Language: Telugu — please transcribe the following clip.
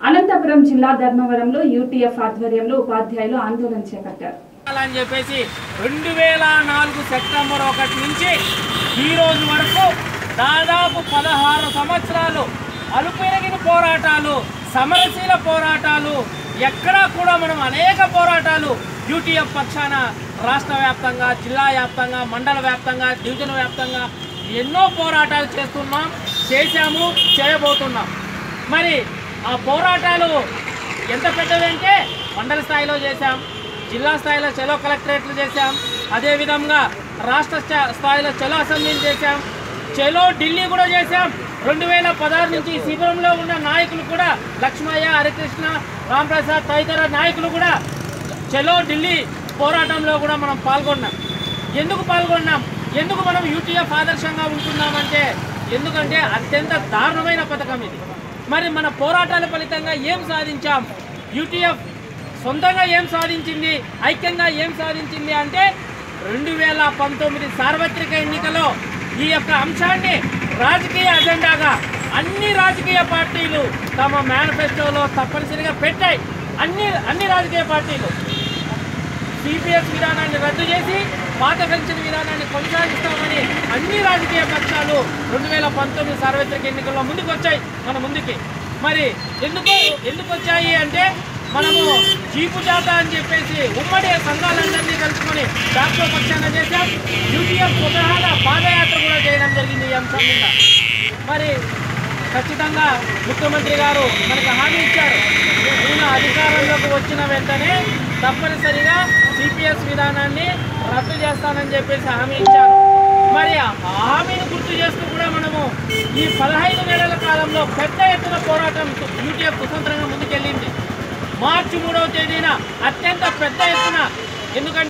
అనంతపురం జిల్లా ధర్మవరంలో యూటీఎఫ్ ఆధ్వర్యంలో ఉపాధ్యాయులు ఆందోళన చేపట్టారు అని చెప్పేసి రెండు వేల నాలుగు సెప్టెంబర్ ఒకటి నుంచి ఈ రోజు వరకు దాదాపు పదహారు సంవత్సరాలు అలుపెరగిన పోరాటాలు సమరశీల పోరాటాలు ఎక్కడా కూడా మనం అనేక పోరాటాలు యూటీఎఫ్ పక్షాన రాష్ట్ర వ్యాప్తంగా జిల్లా వ్యాప్తంగా మండల వ్యాప్తంగా డివిజన్ వ్యాప్తంగా ఎన్నో పోరాటాలు చేస్తున్నాం చేశాము చేయబోతున్నాం మరి ఆ పోరాటాలు ఎంత పెద్దదంటే మండల స్థాయిలో చేశాం జిల్లా స్థాయిలో చలో కలెక్టరేట్లు చేశాం అదేవిధంగా రాష్ట్ర స్థా- స్థాయిలో చలో అసెంబ్లీలు చేశాం చలో ఢిల్లీ కూడా చేశాం రెండు వేల పదహారు నుంచి ఈ శిబిరంలో ఉన్న నాయకులు కూడా లక్ష్మయ్య హరికృష్ణ రాంప్రసాద్ తదితర నాయకులు కూడా చలో ఢిల్లీ పోరాటంలో కూడా మనం పాల్గొన్నాం ఎందుకు పాల్గొన్నాం ఎందుకు మనం యూటీఎఫ్ ఆదర్శంగా ఉంటున్నామంటే ఎందుకంటే అత్యంత దారుణమైన పథకం ఇది మరి మన పోరాటాల ఫలితంగా ఏం సాధించాం యూటీఎఫ్ సొంతంగా ఏం సాధించింది ఐక్యంగా ఏం సాధించింది అంటే రెండు వేల పంతొమ్మిది సార్వత్రిక ఎన్నికలో ఈ యొక్క అంశాన్ని రాజకీయ అజెండాగా అన్ని రాజకీయ పార్టీలు తమ మేనిఫెస్టోలో తప్పనిసరిగా పెట్టాయి అన్ని అన్ని రాజకీయ పార్టీలు సిపిఎస్ విధానాన్ని రద్దు చేసి పాత పెన్షన్ విధానాన్ని కొనసాగిస్తామని అన్ని రాజకీయ పక్షాలు రెండు వేల పంతొమ్మిది సార్వత్రిక ఎన్నికల్లో ముందుకు వచ్చాయి మన ముందుకి మరి ఎందుకు ఎందుకు వచ్చాయి అంటే మనము జీపు జాత అని చెప్పేసి ఉమ్మడి సంఘాలందరినీ కలుసుకొని దాంట్లో పక్షాన చేశాం యూటీఎఫ్ స్వతహాగా పాదయాత్ర కూడా చేయడం జరిగింది ఈ అంశం మీద మరి ఖచ్చితంగా ముఖ్యమంత్రి గారు మనకు హామీ ఇచ్చారు ఈయన అధికారంలోకి వచ్చిన వెంటనే తప్పనిసరిగా సిపిఎస్ విధానాన్ని రద్దు చేస్తానని చెప్పేసి హామీ ఇచ్చారు మరి ఆ హామీని గుర్తు చేస్తూ కూడా మనము ఈ పదహైదు నెలల కాలంలో పెద్ద ఎత్తున పోరాటం యూటీఎఫ్ స్వతంత్రంగా ముందుకెళ్ళింది మార్చి మూడవ తేదీన అత్యంత పెద్ద ఎత్తున ఎందుకంటే